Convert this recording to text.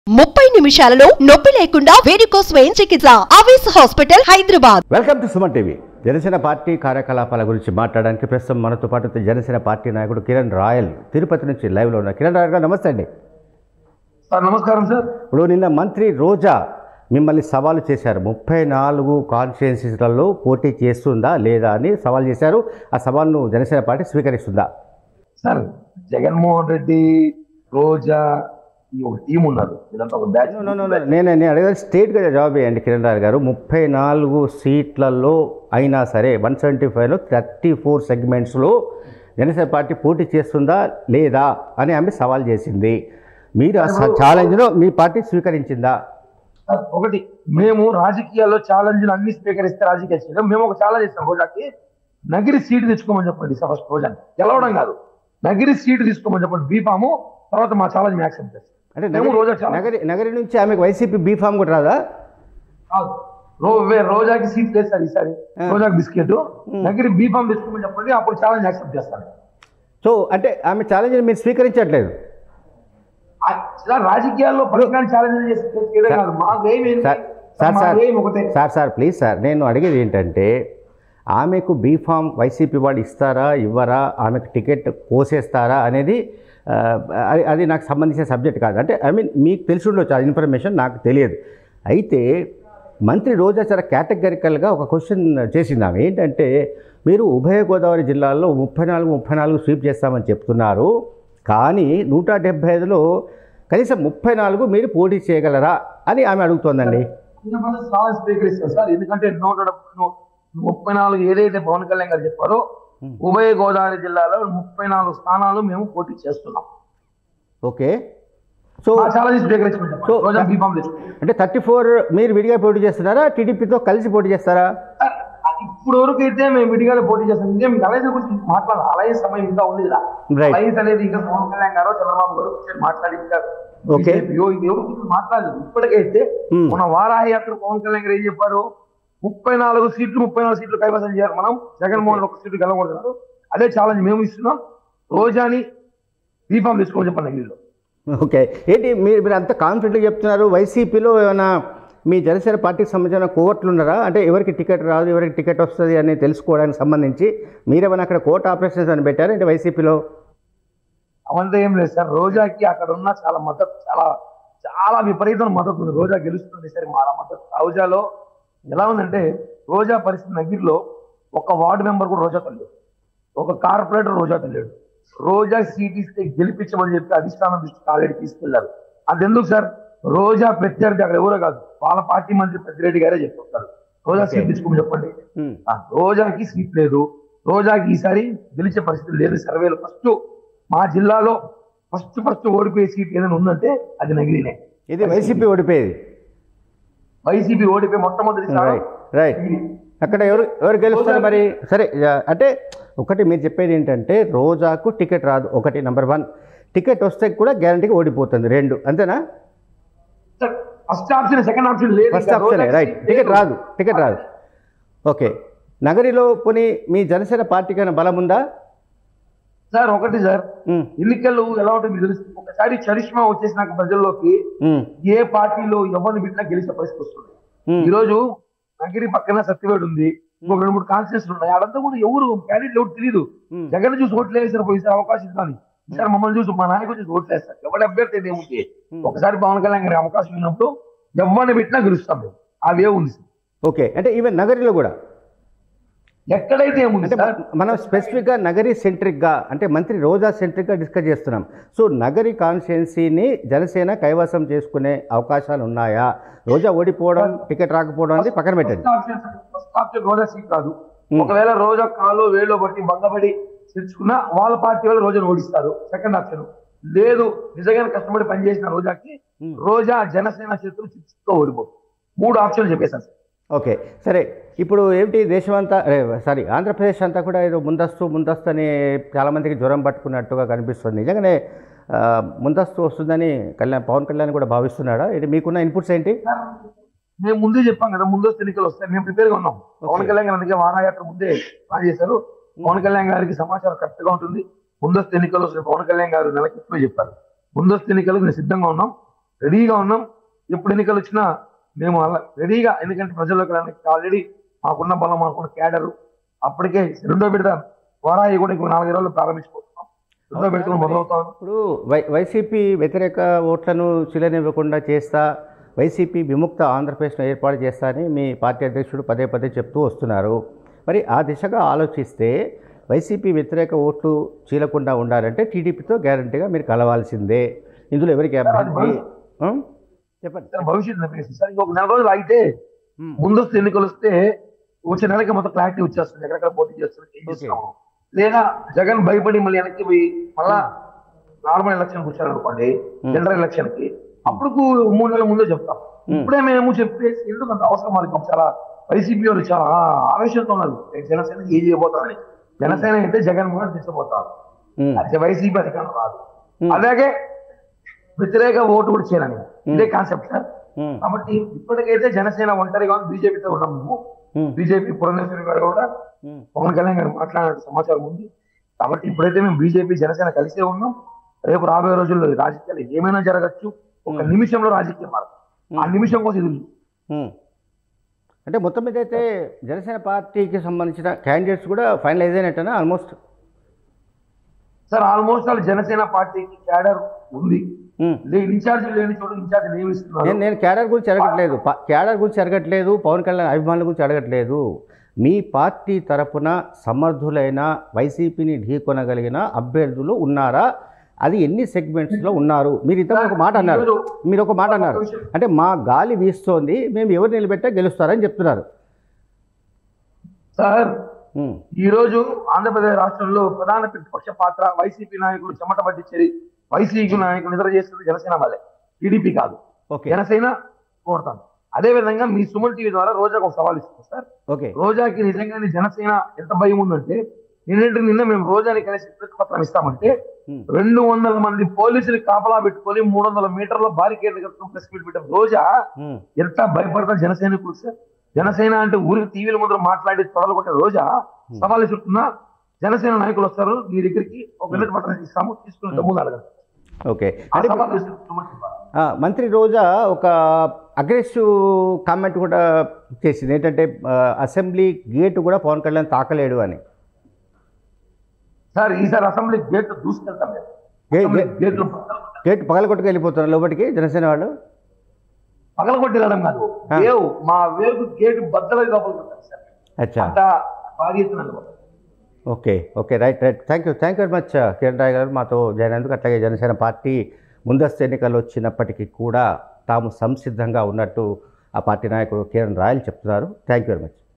ముప్పై నిమిషాలలో నొప్పి లేకుండా వేడికోస్ స్వయం చికిత్స ఆవేశ hospital Hyderabad welcome to Suman TV Janasena party కార్యకలాపాల గురించి మాట్లాడడానికి ప్రస్తుతం మనతో పాటు జనసేన పార్టీ నాయకుడు కిరణ్ రాయల్ తిరుపతి నుంచి లైవ్లో ఉన్నారు కిరణ్ రాయల్ గారు నమస్తే అండి సార్ నమస్కారం సార్ ఇప్పుడు నిన్న మంత్రి రోజా మిమ్మల్ని సవాలు చేశారు ముప్పై నాలుగు కాన్స్టిట్యున్సీలలో పోటీ చేస్తుందా లేదా అని సవాల్ చేశారు ఆ సవాల్ను జనసేన పార్టీ స్వీకరిస్తుందా సార్ జగన్మోహన్ రెడ్డి రోజా ఈ ఒక టీం ఉన్నారు ఇదంతా ఒక batch No, no, no, no. నేను నేను అడిగేది స్టేట్గా జవాబు చేయండి కిరణ్ రాయల్ గారు ముప్పై నాలుగు సీట్లలో అయినా సరే వన్ సెవెంటీ ఫైవ్లో థర్టీ ఫోర్ సెగ్మెంట్స్లో జనసేన పార్టీ పోటీ చేస్తుందా లేదా అని ఆమె సవాల్ చేసింది మీరు ఆ స- ఛాలెంజ్ను మీ పార్టీ స్వీకరించిందా సార్, ఒకటి మేము రాజకీయాల్లో ఛాలెంజ్ అన్ని స్వీకరిస్తే రాజకీయ చేయడం మేము ఒక ఛాలెంజ్ ఇస్తాం రోజాకి నగిరి సీటు తెచ్చుకోమని చెప్పండి సార్ ఫస్ట్ రోజా గెలవడం కాదు నగిరి సీటు తీసుకోమని చెప్పండి బీఫాము తర్వాత మా ఛాలెంజ్ మేము యాక్సెప్ట్ చేస్తాం అంటే మేము నగరి- రోజా ఛాలెంజ్ నగరి నగరి నుంచి ఆమెకు వైసీపీ బీఫామ్ కూడా రాదా కాదు రో వే- రోజాకి సీట్ లేదు సార్ ఈసారి రోజాకి బిస్కెట్ నగిరి బీఫామ్ తెచ్చుకోమని చెప్పండి అప్పుడు ఛాలెంజ్ యాక్సెప్ట్ చేస్తాను సో అంటే ఆమె ఛాలెంజ్ మీరు స్వీకరించట్లేదు ఆ- సార్ రాజకీయాల్లో పర్సనల్ ఛాలెంజ్ చేసేదే కాదు మా గేమ్ ఏంటి సార్ సార్ మా సార్ గేమ్ ఒకటే సార్ సార్ ప్లీజ్ సార్ నేను అడిగేది ఏంటంటే ఆమెకు బీఫామ్ వైసీపీ వాళ్ళు ఇస్తారా ఇవ్వరా ఆమెకు టికెట్ పోసేస్తారా అనేది ఆ, అది- అది నాకు సంబంధించిన సబ్జెక్ట్ కాదు అంటే ఐ మీన్ మీకు తెలిసి ఉండొచ్చు ఆ ఇన్ఫర్మేషన్ నాకు తెలియదు అయితే మంత్రి రోజా చాలా కేటగరికల్గా ఒక క్వశ్చన్ చేసింది ఆమె ఏంటంటే మీరు ఉభయ గోదావరి జిల్లాల్లో ముప్పై నాలుగు ముప్పై నాలుగు స్వీప్ చేస్తామని చెప్తున్నారు కానీ నూట డెబ్బై ఐదులో కనీసం ముప్పై నాలుగు మీరు పోటీ చేయగలరా అని ఆమె అడుగుతోందండి కొంతమంది చాలా స్వీకరిస్తారు సార్ ఎందుకంటే నూట డెబ్బై ను- ముప్పై నాలుగు ఏదైతే పవన్ కళ్యాణ్ గారు చెప్పారో ఉభయ గోదావరి జిల్లాలో ముప్పై నాలుగు స్థానాలు మేము పోటీ చేస్తున్నాం ఓకే సో ఆ ఛాలెంజ్ స్వీకరించమని చెప్పండి. సో- రోజా బీఫామ్ తెచ్చుకోండి. అంటే థర్టీ ఫోర్ మీరు విడిగా పోటీ చేస్తున్నారా టీడీపీతో కలిసి పోటీ చేస్తారా సార్, ఇప్పుడు వరకు అయితే మేము విడిగానే పోటీ చేస్తాం ఇంకా మీకు అలయన్స్ గురించి మాట్లాడాలి అలయన్స్ సమయం ఇంకా ఉంది కదా Right. అలయన్స్ అనేది ఇంకా పవన్ కళ్యాణ్ గారు చంద్రబాబు గారు కూర్చొని మాట్లాడి ఇంకా Okay. BJP యో ఇది ఎవరు కూర్చొని మాట్లాడలేదు ఇప్పటికైతే Hmm. మన వారాహ యాత్ర పవన్ కళ్యాణ్ గారు ఏం చెప్పారు ముప్పై నాలుగు సీట్లు ముప్పై నాలుగు సీట్లు కైవసం చేయాలి మనం జగన్మోహన్ ఒక సీటు గెలవకూడదు అదే ఛాలెంజ్ మేము ఇస్తున్నాం రోజాని బీఫామ్ తీసుకోమని చెప్పండి వీళ్ళు ఓకే ఏంటి మీరు మీరు అంత కాన్ఫిడెంట్గా చెప్తున్నారు వైసీపీలో ఏమైనా మీ జనసేన పార్టీకి సంబంధించిన కోర్టులు ఉన్నారా అంటే ఎవరికి టికెట్ రాదు ఎవరికి టికెట్ వస్తుంది అని తెలుసుకోవడానికి సంబంధించి మీరేమైనా అక్కడ కోర్టు ఆపరేషన్స్ అని పెట్టారా అంటే వైసీపీలో అవంతా ఏం లేదు సార్ రోజాకి అక్కడ ఉన్న చాలా మద్దతు చాలా చాలా విపరీతమైన మద్దతు ఉంది రోజా గెలుస్తుంది సరే మా మద్దతు రోజాలో ఎలా ఉందంటే రోజా పరిస్థితి నగిరిలో ఒక వార్డు మెంబర్ కూడా రోజా తల్లి ఒక కార్పొరేటర్ రోజా తల్లేడు రోజా సీట్ ఇస్తే గెలిపించమని చెప్పి అధిష్టానం దృష్టికి ఆల్రెడీ తీసుకెళ్లారు అదెందుకు సార్ రోజా ప్రత్యర్థి అక్కడ ఎవరో కాదు వాళ్ళ పార్టీ మంత్రి పెద్దిరెడ్డి గారే చెప్తారు రోజా సీట్ తీసుకోమని చెప్పండి Hmm. ఆ, రోజాకి సీట్ లేదు రోజాకి ఈసారి గెలిచే పరిస్థితి లేదు సర్వేలో ఫస్ట్ మా జిల్లాలో ఫస్ట్ ఫస్ట్ ఓడిపోయే సీట్ ఏదైనా ఉందంటే అది నగిరినే ఇది వైసీపీ ఓడిపోయేది వైసీపీ ఓడిపోయి మొట్టమొదటిసారి రైట్ రైట్ నగిరి. అక్కడ ఎవరు ఎవరు గెలుస్తారు మరి సరే ఆ, అంటే ఒకటి మీరు చెప్పేది ఏంటంటే రోజాకు టికెట్ రాదు ఒకటి నెంబర్ వన్ టికెట్ వస్తే కూడా గ్యారంటీగా ఓడిపోతుంది రెండు అంతేనా sir, first option second option లేదు ఫస్ట్ ఇంకా ఆప్షన్ రోజాకి రైట్ సీట్ టికెట్ లేదు. రాదు టికెట్ రాదు ఓకే నగరిలో పోనీ మీ జనసేన పార్టీకైనా బలం ఉందా సార్ ఒకటి సార్ ఉమ్, ఎన్నికలు ఎలా ఉంటుంది మీకు తెలుసు ఒకసారి చరిష్మా వచ్చేసినాక ప్రజల్లోకి ఉమ్, ఏ పార్టీలో ఎవరిని పెట్టినా గెలిచే పరిస్థితి వస్తుంది ఉమ్. ఈ రోజు నగిరి పక్కన సత్యవేడు ఉంది ఇంకొక రెండు మూడు కాన్స్టిట్యూన్స్ ఉన్నాయి అదంతా కూడా ఎవరు క్యాండిడేట్ ఎవరు తెలియదు ఉమ్. జగన్ చూసి ఓట్లు వేసారు పోయిసారి అవకాశం ఇస్తాను ఈసారి మమ్మల్ని చూసి మా నాయకుడు చూసి ఓట్లు వేస్తారు ఎవరి అభ్యర్థి అయితే ఏముంది ఒకసారి పవన్ కళ్యాణ్ గారి అవకాశం ఉన్నప్పుడు ఎవరిని పెట్టినా గెలుస్తాం మేము అవే ఉంది సార్. ఓకే అంటే ఈవెన్ నగరిలో కూడా ఎక్కడైతే ఏముంది అంటే సార్ మనం స్పెసిఫిక్గా నగరి సెంట్రిక్గా అంటే మంత్రి రోజా సెంట్రిక్గా డిస్కస్ చేస్తున్నాం సో నగరి కాన్స్టిట్యున్సీని జనసేన కైవసం చేసుకునే అవకాశాలు ఉన్నాయా రోజా ఓడిపోవడం టికెట్ రాకపోవడం అనేది పక్కన పెట్టండి first option first option Roja seat కాదు ఒకవేళ రోజా కాలు వేలో బట్టి బంగబడి తెచ్చుకున్నా వాళ్ళ పార్టీ వాళ్ళు రోజాను ఓడిస్తారు సెకండ్ ఆప్షన్ లేదు నిజంగా కష్టపడి పనిచేసిన రోజాకి Hmm. రోజా జనసేన చేతులు చిత్తుతో ఓడిపోతుంది మూడు ఆప్షన్లు చెప్పేశాను సార్ ఓకే సరే ఇప్పుడు ఏమిటి దేశమంతా సారీ ఆంధ్రప్రదేశ్ అంతా కూడా ఏదో ముందస్తు ముందస్తు అని చాలామందికి జ్వరం పట్టుకున్నట్టుగా కనిపిస్తుంది నిజంగానే ఆ, ముందస్తు వస్తుందని కళ్యాణ్ పవన్ కళ్యాణ్ కూడా భావిస్తున్నాడా ఇది మీకున్న ఇన్పుట్స్ ఏంటి మేము ముందే చెప్పాం కదా ముందస్తు ఎన్నికలు వస్తాయి మేము ప్రిపేర్ గా ఉన్నాం పవన్ కళ్యాణ్ గారు అందుకే వారాయాత్ర ముందే ప్లాన్ చేశారు పవన్ కళ్యాణ్ గారికి సమాచారం కరెక్ట్ గా ఉంటుంది ముందస్తు ఎన్నికలు వస్తాయి పవన్ కళ్యాణ్ గారు నెల క్రితమే చెప్పారు ముందస్తు ఎన్నికలకు మేము సిద్ధంగా ఉన్నాం రెడీగా ఉన్నాం ఎప్పుడు ఎన్నికలు వచ్చినా మేము అలా రెడీగా ఎందుకంటే ప్రజల్లోకి రావడానికి ఆల్రెడీ మాకున్న బలం మాకున్న క్యాడర్ అప్పటికే రెండో విడత వారాయి కూడా ఇంకో నాలుగు రోజులు ప్రారంభించిపోతున్నాం రెండో విడతలు మొదలవుతాం ఇప్పుడు వై వైసీపీ వ్యతిరేక ఓట్లను చిలనివ్వకుండా చేస్తా వైసీపీ విముక్త ఆంధ్రప్రదేశ్ను ఏర్పాటు చేస్తా అని మీ పార్టీ అధ్యక్షుడు పదే పదే చెప్తూ వస్తున్నారు మరి ఆ దిశగా ఆలోచిస్తే వైసీపీ వ్యతిరేక ఓట్లు చీలకుండా ఉండాలంటే టీడీపీతో గ్యారంటీగా మీరు కలవాల్సిందే ఇందులో ఎవరికి అభ్యర్థి ఉం? చెప్పండి సార్ భవిష్యత్తు నిర్ణయిస్తుంది సార్ ఇంకొక నెల రోజులు అయితే ఉం. ముందస్తు ఎన్నికలు వస్తే వచ్చే నెలకి మొత్తం క్లారిటీ వచ్చేస్తుంది ఎక్కడెక్కడ పోటీ చేస్తుంది ఏం చేస్తున్నాము లేదా జగన్ భయపడి మళ్ళీ వెనక్కి పోయి మళ్ళా నార్మల్ ఎలక్షన్ వచ్చారనుకోండి Hmm. జనరల్ ఎలక్షన్ కి అప్పుడు మూడు నెలల ముందే చెప్తాం Hmm. ఇప్పుడే మేము చెప్పేసి ఎందుకు అంత అవసరం మనకి చాలా వైసీపీ వాళ్ళు చాలా ఆవేశంతో ఉన్నారు నేను జనసేన ఏం చేయబోతానని జనసేన అయితే జగన్ మోహన్ తీసుకుపోతారు ఉం. అది వైసీపీ అధికారం రాదు Hmm. అలాగే వ్యతిరేక ఓటు కూడా చేయాలని ఇదే కాన్సెప్ట్ సార్ ఉం. కాబట్టి ఇప్పటికైతే జనసేన ఒంటరిగా ఉంది బీజేపీతో ఉన్నాం మేము ఉం. బీజేపీ పురంధేశ్వరి గారు కూడా ఉం. పవన్ కళ్యాణ్ గారు మాట్లాడిన సమాచారం ఉంది కాబట్టి ఇప్పుడైతే మేము బీజేపీ జనసేన కలిసే ఉన్నాం రేపు రాబోయే రోజుల్లో ఈ రాజకీయాలు ఏమైనా జరగచ్చు ఒక Hmm. నిమిషంలో రాజకీయం మారుతుంది ఆ నిమిషం కోసం ఎదురు చూస్తాం. ఉం. అంటే మొత్తం మీద అయితే జనసేన పార్టీకి సంబంధించిన క్యాండిడేట్స్ కూడా ఫైనలైజ్ అయినట్టేనా ఆల్మోస్ట్ సార్ ఆల్మోస్ట్ వాళ్ళు జనసేన పార్టీకి క్యాడర్ ఉంది ఉం. లే- ఇన్ఛార్జ్ లేని చోట ఇన్ఛార్జ్ నేను నియమిస్తున్నారు నేను క్యాడర్ గురించి అడగట్లేదు ప- క్యాడర్ గురించి అడగట్లేదు పవన్ కళ్యాణ్ అభిమానుల గురించి అడగట్లేదు మీ పార్టీ తరపున సమర్థులైన వైసీపీని ఢీకొనగలిగిన అభ్యర్థులు ఉన్నారా అది ఎన్ని సెగ్మెంట్స్లో ఉన్నారు మీరు ఇంతకు ఒక మాట అన్నారు మీరు ఒక మాట అన్నారు అంటే మా గాలి వీస్తోంది మేము ఎవరు నిలబెట్టా గెలుస్తారని చెప్తున్నారు సార్ ఉం. ఈ రోజు ఆంధ్రప్రదేశ్ రాష్ట్రంలో ప్రధాన ప్రతిపక్ష పాత్ర వైసీపీ నాయకులు చెమట పట్టించేది వైసీపీ నాయకులు నిద్ర చేస్తుంది జనసేన వాళ్ళే టీడీపీ కాదు ఓకే జనసేన కోరుతాను అదే విధంగా మీ సుమన్ టీవీ ద్వారా రోజాకు ఒక సవాల్ ఇస్తుంది సార్ ఓకే రోజాకి నిజంగానే జనసేన ఎంత భయం ఉందంటే నిన్నటి నిన్న మేము రోజాని కలిసి పత్రం ఇస్తామంటే ఉం. రెండు వందల మంది పోలీసులు కాపలా పెట్టుకొని మూడు వందల మీటర్ల బారికేడ్ ప్రెస్ మీట్ పెట్టాం రోజా ఉం. ఎంత భయపడతారు జనసైనికులు సార్ జనసేన అంటే ఊరికి టీవీల ముందర మాట్లాడి తొడలు కొట్టే రోజా సవాల్ చెప్తున్నా జనసేన నాయకులు వస్తారు మీ దగ్గరికి ఒక వినతి పత్రం ఇస్తాము తీసుకుని ముందు అడగండి ఓకే ఆ అంటే సవాల్ ఇస్తుంది సుమన్ టీవీ ద్వారా. ఆ, మంత్రి రోజా ఒక అగ్రెసివ్ కామెంట్ కూడా చేసింది ఏంటంటే ఆ, అసెంబ్లీ గేట్ కూడా పవన్ కళ్యాణ్ తాకలేడు అని సార్ ఈసారి అసెంబ్లీ గేట్ దూసుకెళ్తాం మేము గే- అసెంబ్లీ గే- గేట్లు గేట్ పగలగొట్టుకు వెళ్ళిపోతున్నారు లోపలికి జనసేన వాళ్ళు పగలగొట్టి వెళ్ళడం కాదు ఆ. వేవ్ మా వేవ్ గేట్ బద్దలు లోపలికి ఉంటాం సార్ అచ్చా అంత భారీ ఎత్తున వెళ్ళిపోతాం. Okay okay right right thank you thank you very much Kiran Rai garu మాతో జాయిన్ అయినందుకు అట్లాగే జనసేన పార్టీ ముందస్తు ఎన్నికలు వచ్చినప్పటికీ కూడా తాము సంసిద్ధంగా ఉన్నట్టు ఆ పార్టీ నాయకుడు కిరణ్ రాయల్ చెప్తున్నారు థ్యాంక్ యూ వెరీ మచ్